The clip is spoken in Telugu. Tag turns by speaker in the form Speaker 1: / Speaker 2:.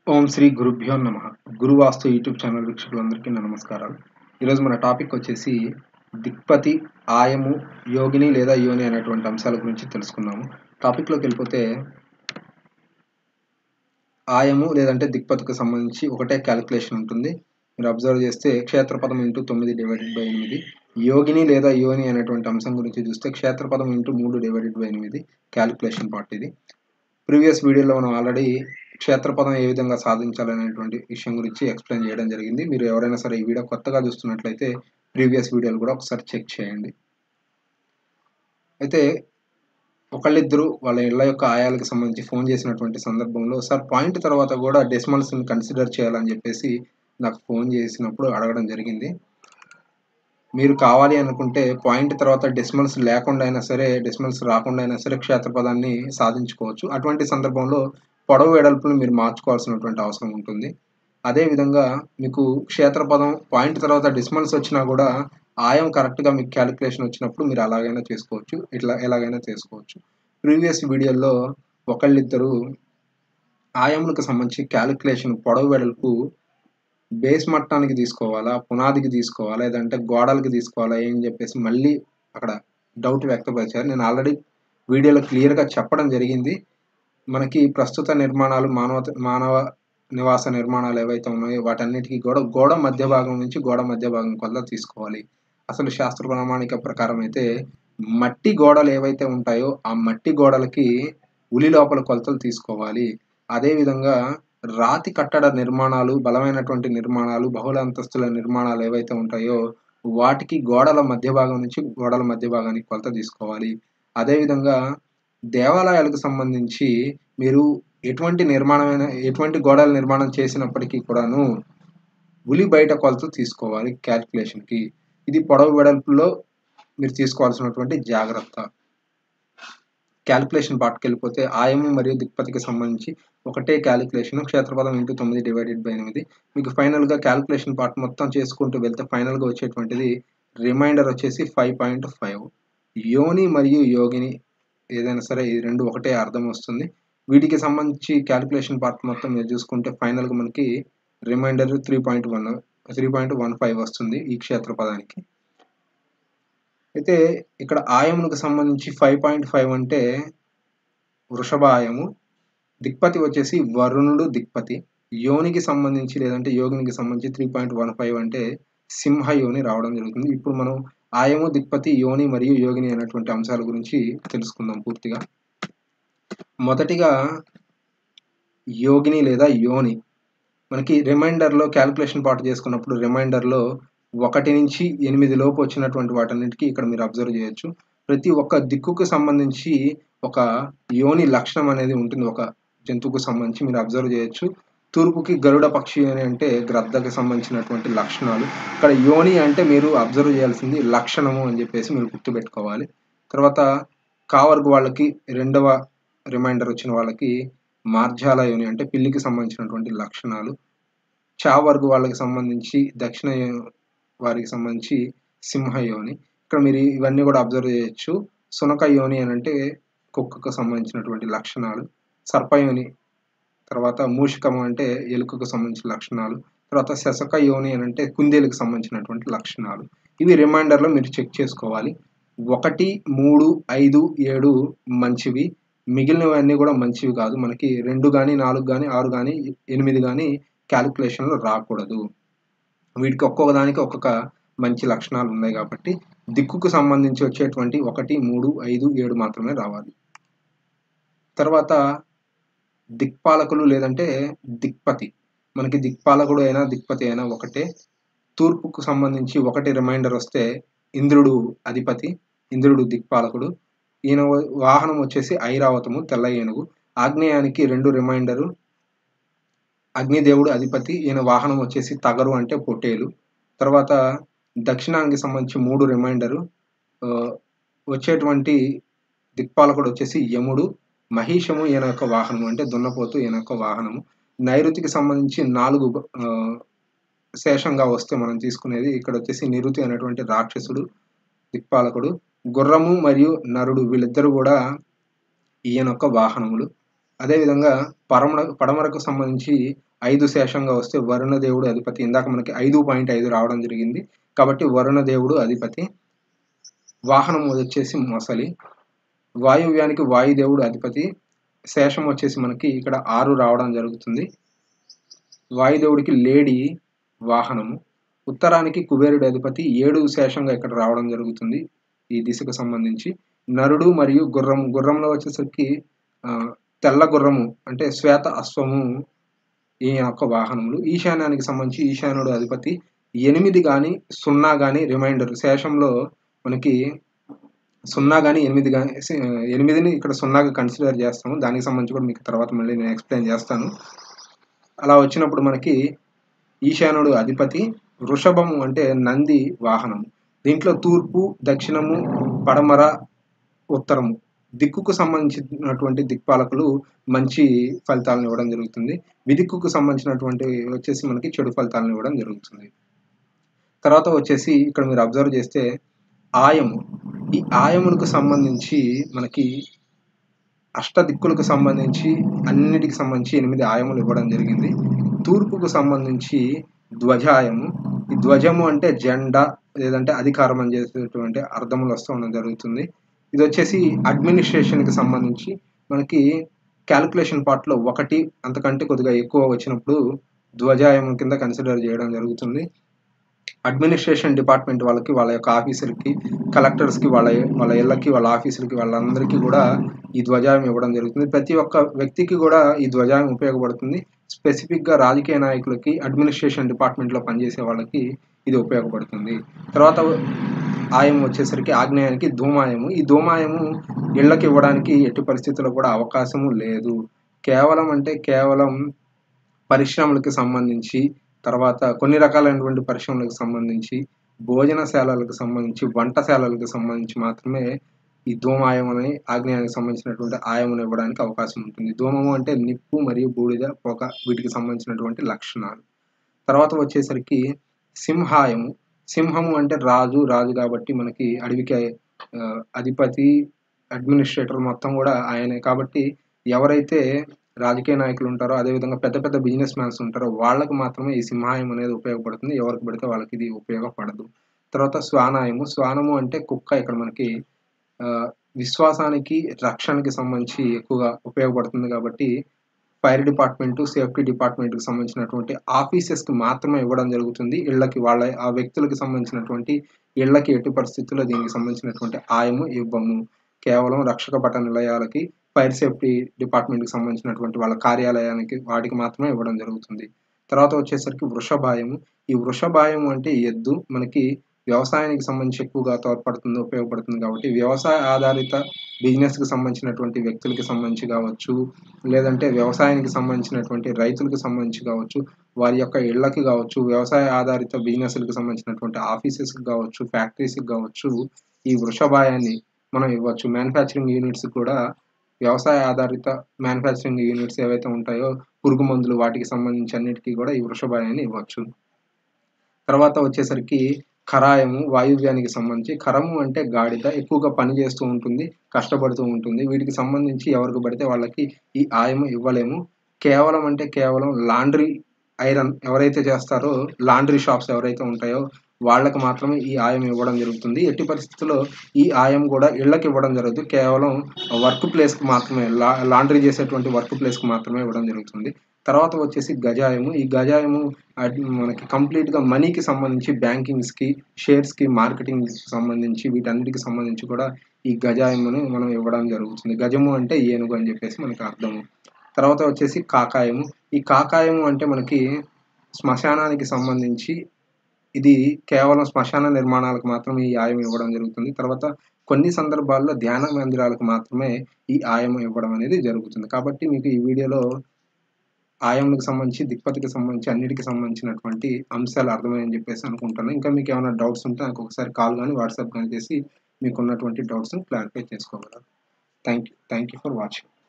Speaker 1: ఓం శ్రీ గురుభ్యో నమ గురువాస్తు యూట్యూబ్ ఛానల్ వీక్షకులందరికీ నా నమస్కారాలు ఈరోజు మన టాపిక్ వచ్చేసి దిక్పతి ఆయము యోగిని లేదా యోని అనేటువంటి అంశాల గురించి తెలుసుకుందాము టాపిక్లోకి వెళ్ళిపోతే ఆయము లేదంటే దిక్పతికి సంబంధించి ఒకటే క్యాలిక్యులేషన్ ఉంటుంది మీరు అబ్జర్వ్ చేస్తే క్షేత్రపదం ఇంటూ తొమ్మిది డివైడెడ్ బై ఎనిమిది యోగిని లేదా యోని అనేటువంటి అంశం గురించి చూస్తే క్షేత్రపదం ఇంటూ మూడు డివైడెడ్ బై ఎనిమిది క్యాలిక్యులేషన్ పార్ట్ ఇది ప్రీవియస్ వీడియోలో మనం ఆల్రెడీ క్షేత్రపదం ఏ విధంగా సాధించాలనేటువంటి విషయం గురించి ఎక్స్ప్లెయిన్ చేయడం జరిగింది మీరు ఎవరైనా సరే ఈ వీడియో కొత్తగా చూస్తున్నట్లయితే ప్రీవియస్ వీడియోలు కూడా ఒకసారి చెక్ చేయండి అయితే ఒకళ్ళిద్దరు వాళ్ళ ఇళ్ళ యొక్క ఆయాలకు సంబంధించి ఫోన్ చేసినటువంటి సందర్భంలో సార్ పాయింట్ తర్వాత కూడా డెసిమల్స్ని కన్సిడర్ చేయాలని చెప్పేసి నాకు ఫోన్ చేసినప్పుడు అడగడం జరిగింది మీరు కావాలి అనుకుంటే పాయింట్ తర్వాత డెసిమల్స్ లేకుండా అయినా సరే డెసిమల్స్ రాకుండా అయినా సరే క్షేత్రపదాన్ని సాధించుకోవచ్చు అటువంటి సందర్భంలో పొడవు వెడల్పును మీరు మార్చుకోవాల్సినటువంటి అవసరం ఉంటుంది అదేవిధంగా మీకు క్షేత్రపదం పాయింట్ తర్వాత డిస్మల్స్ వచ్చినా కూడా ఆయం కరెక్ట్గా మీకు క్యాలిక్యులేషన్ వచ్చినప్పుడు మీరు అలాగైనా చేసుకోవచ్చు ఇట్లా ఎలాగైనా చేసుకోవచ్చు ప్రీవియస్ వీడియోలో ఒకళ్ళిద్దరు ఆయములకు సంబంధించి క్యాలిక్యులేషన్ పొడవు వెడల్పు బేస్ మట్టానికి తీసుకోవాలా పునాదికి తీసుకోవాలా లేదంటే గోడలకి తీసుకోవాలా ఏం చెప్పేసి మళ్ళీ అక్కడ డౌట్ వ్యక్తపరిచారు నేను ఆల్రెడీ వీడియోలో క్లియర్గా చెప్పడం జరిగింది మనకి ప్రస్తుత నిర్మాణాలు మానవ మానవ నివాస నిర్మాణాలు ఏవైతే ఉన్నాయో వాటన్నిటికీ కూడా గోడ మధ్య భాగం నుంచి గోడ మధ్య భాగం కొలత తీసుకోవాలి అసలు శాస్త్ర ప్రామాణిక ప్రకారం అయితే మట్టి గోడలు ఏవైతే ఉంటాయో ఆ మట్టి గోడలకి ఉలి లోపల కొలతలు తీసుకోవాలి అదేవిధంగా రాతి కట్టడ నిర్మాణాలు బలమైనటువంటి నిర్మాణాలు బహుళ అంతస్తుల నిర్మాణాలు ఏవైతే ఉంటాయో వాటికి గోడల మధ్య భాగం నుంచి గోడల మధ్య భాగానికి కొలత తీసుకోవాలి అదేవిధంగా దేవాలయాలకు సంబంధించి మీరు ఎటువంటి నిర్మాణమైన ఎటువంటి గోడల నిర్మాణం చేసినప్పటికీ కూడాను ఉలి బయట కొలత తీసుకోవాలి క్యాల్కులేషన్కి ఇది పొడవు వెడల్పులో మీరు తీసుకోవాల్సినటువంటి జాగ్రత్త క్యాలిక్యులేషన్ పార్ట్కి వెళ్ళిపోతే ఆయము మరియు దిక్పతికి సంబంధించి ఒకటే క్యాలిక్యులేషన్ క్షేత్రపదం ఇంటూ తొమ్మిది డివైడెడ్ బై ఎనిమిది మీకు ఫైనల్గా క్యాలిక్యులేషన్ పార్ట్ మొత్తం చేసుకుంటూ వెళ్తే ఫైనల్గా వచ్చేటువంటిది రిమైండర్ వచ్చేసి ఫైవ్ పాయింట్ ఫైవ్ యోని మరియు యోగిని ఏదైనా సరే ఈ రెండు ఒకటే అర్థం వస్తుంది వీటికి సంబంధించి క్యాలిక్యులేషన్ పార్ట్ మొత్తం మీరు చూసుకుంటే ఫైనల్గా మనకి remainder three point one three point one five వస్తుంది ఈ క్షేత్రపదానికి అయితే ఇక్కడ ఆయములకు సంబంధించి ఫైవ్ పాయింట్ ఫైవ్ అంటే వృషభ ఆయము దిక్పతి వచ్చేసి వరుణుడు దిక్పతి యోనికి సంబంధించి లేదంటే యోగినికి సంబంధించి త్రీ పాయింట్ వన్ ఫైవ్ అంటే సింహ యోని రావడం జరుగుతుంది ఇప్పుడు మనం ఆయము దిక్పతి యోని మరియు యోగిని అనేటువంటి అంశాల గురించి తెలుసుకుందాం పూర్తిగా మొదటిగా యోగిని లేదా యోని మనకి రిమైండర్లో క్యాలిక్యులేషన్ పార్ట్ చేసుకున్నప్పుడు రిమైండర్లో ఒకటి నుంచి ఎనిమిది లోపు వచ్చినటువంటి వాటన్నిటికీ ఇక్కడ మీరు అబ్జర్వ్ చేయొచ్చు ప్రతి ఒక్క దిక్కుకు సంబంధించి ఒక యోని లక్షణం అనేది ఉంటుంది ఒక జంతువుకు సంబంధించి మీరు అబ్జర్వ్ చేయొచ్చు తూర్పుకి గరుడ పక్షి అని అంటే గ్రద్దకి సంబంధించినటువంటి లక్షణాలు ఇక్కడ యోని అంటే మీరు అబ్జర్వ్ చేయాల్సింది లక్షణము అని చెప్పేసి మీరు గుర్తుపెట్టుకోవాలి తర్వాత కావర్గు వాళ్ళకి రెండవ రిమైండర్ వచ్చిన వాళ్ళకి మార్జాల యోని అంటే పిల్లికి సంబంధించినటువంటి లక్షణాలు చావర్గు వాళ్ళకి సంబంధించి దక్షిణ వారికి సంబంధించి సింహ యోని ఇక్కడ మీరు ఇవన్నీ కూడా అబ్జర్వ్ చేయొచ్చు సునక యోని అని అంటే కుక్కకు సంబంధించినటువంటి లక్షణాలు సర్పయోని తర్వాత మూషికము అంటే ఎలుకకు సంబంధించిన లక్షణాలు తర్వాత శశక యోని అని అంటే కుందేలుకు సంబంధించినటువంటి లక్షణాలు ఇవి రిమైండర్లో మీరు చెక్ చేసుకోవాలి ఒకటి మూడు ఐదు ఏడు మంచివి మిగిలినవన్నీ కూడా మంచివి కాదు మనకి రెండు కానీ నాలుగు కానీ ఆరు కానీ ఎనిమిది కానీ క్యాలిక్యులేషన్లో రాకూడదు వీటికి ఒక్కొక్క దానికి ఒక్కొక్క మంచి లక్షణాలు ఉన్నాయి కాబట్టి దిక్కుకు సంబంధించి వచ్చేటువంటి ఒకటి మూడు ఐదు ఏడు మాత్రమే రావాలి తర్వాత దిక్పాలకులు లేదంటే దిక్పతి మనకి దిక్పాలకుడు అయినా దిక్పతి అయినా ఒకటే తూర్పుకు సంబంధించి ఒకటి రిమైండర్ వస్తే ఇంద్రుడు అధిపతి ఇంద్రుడు దిక్పాలకుడు ఈయన వాహనం వచ్చేసి ఐరావతము తెల్ల ఏనుగు ఆగ్నేయానికి రెండు రిమైండరు అగ్నిదేవుడు అధిపతి ఈయన వాహనం వచ్చేసి తగరు అంటే పొట్టేలు తర్వాత దక్షిణానికి సంబంధించి మూడు రిమైండరు వచ్చేటువంటి దిక్పాలకుడు వచ్చేసి యముడు మహిషము ఈయన యొక్క వాహనము అంటే దున్నపోతు ఈయన యొక్క వాహనము నైరుతికి సంబంధించి నాలుగు శేషంగా వస్తే మనం తీసుకునేది ఇక్కడ వచ్చేసి నిరుతి అనేటువంటి రాక్షసుడు దిక్పాలకుడు గుర్రము మరియు నరుడు వీళ్ళిద్దరూ కూడా ఈయన యొక్క వాహనములు అదేవిధంగా పరమర పడమరకు సంబంధించి ఐదు శేషంగా వస్తే వరుణ దేవుడు అధిపతి ఇందాక మనకి ఐదు పాయింట్ ఐదు రావడం జరిగింది కాబట్టి వరుణ దేవుడు అధిపతి వాహనం వచ్చేసి మొసలి వాయువ్యానికి వాయుదేవుడు అధిపతి శేషం వచ్చేసి మనకి ఇక్కడ ఆరు రావడం జరుగుతుంది వాయుదేవుడికి లేడి వాహనము ఉత్తరానికి కుబేరుడి అధిపతి ఏడు శేషంగా ఇక్కడ రావడం జరుగుతుంది ఈ దిశకు సంబంధించి నరుడు మరియు గుర్రం గుర్రంలో వచ్చేసరికి తెల్ల గుర్రము అంటే శ్వేత అశ్వము ఈ యొక్క వాహనములు ఈశాన్యానికి సంబంధించి ఈశాన్యుడు అధిపతి ఎనిమిది కానీ సున్నా కానీ రిమైండర్ శేషంలో మనకి సున్నా కానీ ఎనిమిది కానీ ఎనిమిదిని ఇక్కడ సున్నాగా కన్సిడర్ చేస్తాము దానికి సంబంధించి కూడా మీకు తర్వాత మళ్ళీ నేను ఎక్స్ప్లెయిన్ చేస్తాను అలా వచ్చినప్పుడు మనకి ఈశానుడు అధిపతి వృషభము అంటే నంది వాహనము దీంట్లో తూర్పు దక్షిణము పడమర ఉత్తరము దిక్కుకు సంబంధించినటువంటి దిక్పాలకులు మంచి ఫలితాలను ఇవ్వడం జరుగుతుంది విదిక్కుకు సంబంధించినటువంటి వచ్చేసి మనకి చెడు ఫలితాలను ఇవ్వడం జరుగుతుంది తర్వాత వచ్చేసి ఇక్కడ మీరు అబ్జర్వ్ చేస్తే ఆయము ఈ ఆయములకు సంబంధించి మనకి అష్ట దిక్కులకు సంబంధించి అన్నిటికి సంబంధించి ఎనిమిది ఆయములు ఇవ్వడం జరిగింది తూర్పుకు సంబంధించి ధ్వజాయము ఈ ధ్వజము అంటే జెండా లేదంటే అధికారం అని చేసేటువంటి అర్థములు వస్తూ ఉండడం జరుగుతుంది ఇది వచ్చేసి అడ్మినిస్ట్రేషన్కి సంబంధించి మనకి క్యాలిక్యులేషన్ పార్ట్లో ఒకటి అంతకంటే కొద్దిగా ఎక్కువ వచ్చినప్పుడు ధ్వజాయం కింద కన్సిడర్ చేయడం జరుగుతుంది అడ్మినిస్ట్రేషన్ డిపార్ట్మెంట్ వాళ్ళకి వాళ్ళ యొక్క ఆఫీసులకి కలెక్టర్స్కి వాళ్ళ వాళ్ళ ఇళ్ళకి వాళ్ళ ఆఫీసులకి వాళ్ళందరికీ కూడా ఈ ధ్వజాయం ఇవ్వడం జరుగుతుంది ప్రతి ఒక్క వ్యక్తికి కూడా ఈ ధ్వజాయం ఉపయోగపడుతుంది స్పెసిఫిక్గా రాజకీయ నాయకులకి అడ్మినిస్ట్రేషన్ డిపార్ట్మెంట్లో పనిచేసే వాళ్ళకి ఇది ఉపయోగపడుతుంది తర్వాత ఆయం వచ్చేసరికి ఆగ్నేయానికి ధూమాయము ఈ ధూమాయము ఇళ్ళకి ఇవ్వడానికి ఎట్టి పరిస్థితుల్లో కూడా అవకాశము లేదు కేవలం అంటే కేవలం పరిశ్రమలకు సంబంధించి తర్వాత కొన్ని రకాలైనటువంటి పరిశ్రమలకు సంబంధించి భోజనశాలలకు సంబంధించి వంటశాలలకు సంబంధించి మాత్రమే ఈ ధూమాయం అనే ఆగ్నేయానికి సంబంధించినటువంటి ఆయమును ఇవ్వడానికి అవకాశం ఉంటుంది ధూమము అంటే నిప్పు మరియు బూడిద పొగ వీటికి సంబంధించినటువంటి లక్షణాలు తర్వాత వచ్చేసరికి సింహాయము సింహము అంటే రాజు రాజు కాబట్టి మనకి అడవికి అధిపతి అడ్మినిస్ట్రేటర్ మొత్తం కూడా ఆయనే కాబట్టి ఎవరైతే రాజకీయ నాయకులు ఉంటారో అదేవిధంగా పెద్ద పెద్ద బిజినెస్ మ్యాన్స్ ఉంటారో వాళ్ళకి మాత్రమే ఈ సింహాయం అనేది ఉపయోగపడుతుంది ఎవరికి పెడితే వాళ్ళకి ఇది ఉపయోగపడదు తర్వాత శ్వానాయము శ్వానము అంటే కుక్క ఇక్కడ మనకి విశ్వాసానికి రక్షణకి సంబంధించి ఎక్కువగా ఉపయోగపడుతుంది కాబట్టి ఫైర్ డిపార్ట్మెంట్ సేఫ్టీ డిపార్ట్మెంట్కి సంబంధించినటువంటి ఆఫీసెస్కి మాత్రమే ఇవ్వడం జరుగుతుంది ఇళ్ళకి వాళ్ళ ఆ వ్యక్తులకు సంబంధించినటువంటి ఇళ్ళకి ఎట్టి పరిస్థితుల్లో దీనికి సంబంధించినటువంటి ఆయము ఇవ్వము కేవలం రక్షక పట నిలయాలకి ఫైర్ సేఫ్టీ డిపార్ట్మెంట్కి సంబంధించినటువంటి వాళ్ళ కార్యాలయానికి వాటికి మాత్రమే ఇవ్వడం జరుగుతుంది తర్వాత వచ్చేసరికి వృషభాయము ఈ వృషభాయము అంటే ఎద్దు మనకి వ్యవసాయానికి సంబంధించి ఎక్కువగా తోడ్పడుతుంది ఉపయోగపడుతుంది కాబట్టి వ్యవసాయ ఆధారిత బిజినెస్కి సంబంధించినటువంటి వ్యక్తులకి సంబంధించి కావచ్చు లేదంటే వ్యవసాయానికి సంబంధించినటువంటి రైతులకు సంబంధించి కావచ్చు వారి యొక్క ఇళ్లకి కావచ్చు వ్యవసాయ ఆధారిత బిజినెస్లకు సంబంధించినటువంటి ఆఫీసెస్కి కావచ్చు ఫ్యాక్టరీస్కి కావచ్చు ఈ వృషభాయాన్ని మనం ఇవ్వచ్చు మ్యానుఫ్యాక్చరింగ్ యూనిట్స్ కూడా వ్యవసాయ ఆధారిత మ్యానుఫ్యాక్చరింగ్ యూనిట్స్ ఏవైతే ఉంటాయో పురుగు మందులు వాటికి సంబంధించి అన్నిటికీ కూడా ఈ వృషభాయాన్ని ఇవ్వచ్చు తర్వాత వచ్చేసరికి ఖరాయము వాయువ్యానికి సంబంధించి ఖరము అంటే గాడిద ఎక్కువగా పని చేస్తూ ఉంటుంది కష్టపడుతూ ఉంటుంది వీటికి సంబంధించి ఎవరికి పడితే వాళ్ళకి ఈ ఆయము ఇవ్వలేము కేవలం అంటే కేవలం లాండ్రీ ఐరన్ ఎవరైతే చేస్తారో లాండ్రీ షాప్స్ ఎవరైతే ఉంటాయో వాళ్ళకి మాత్రమే ఈ ఆయం ఇవ్వడం జరుగుతుంది ఎట్టి పరిస్థితుల్లో ఈ ఆయం కూడా ఇళ్ళకి ఇవ్వడం జరుగుతుంది కేవలం వర్క్ ప్లేస్కి మాత్రమే లా లాండ్రీ చేసేటువంటి వర్క్ ప్లేస్కి మాత్రమే ఇవ్వడం జరుగుతుంది తర్వాత వచ్చేసి గజాయము ఈ గజాయము మనకి కంప్లీట్గా మనీకి సంబంధించి బ్యాంకింగ్స్కి షేర్స్కి మార్కెటింగ్కి సంబంధించి వీటన్నిటికి సంబంధించి కూడా ఈ గజాయమును మనం ఇవ్వడం జరుగుతుంది గజము అంటే ఏనుగు అని చెప్పేసి మనకి అర్థము తర్వాత వచ్చేసి కాకాయము ఈ కాకాయము అంటే మనకి శ్మశానానికి సంబంధించి ఇది కేవలం శ్మశాన నిర్మాణాలకు మాత్రమే ఈ ఆయం ఇవ్వడం జరుగుతుంది తర్వాత కొన్ని సందర్భాల్లో ధ్యాన మందిరాలకు మాత్రమే ఈ ఆయం ఇవ్వడం అనేది జరుగుతుంది కాబట్టి మీకు ఈ వీడియోలో ఆయంకి సంబంధించి దిక్పతికి సంబంధించి అన్నిటికి సంబంధించినటువంటి అంశాలు అర్థమని చెప్పేసి అనుకుంటున్నాను ఇంకా మీకు ఏమైనా డౌట్స్ ఉంటే నాకు ఒకసారి కాల్ కానీ వాట్సాప్ కానీ చేసి మీకు ఉన్నటువంటి డౌట్స్ని క్లారిఫై చేసుకోగలరు thank you thank you for watching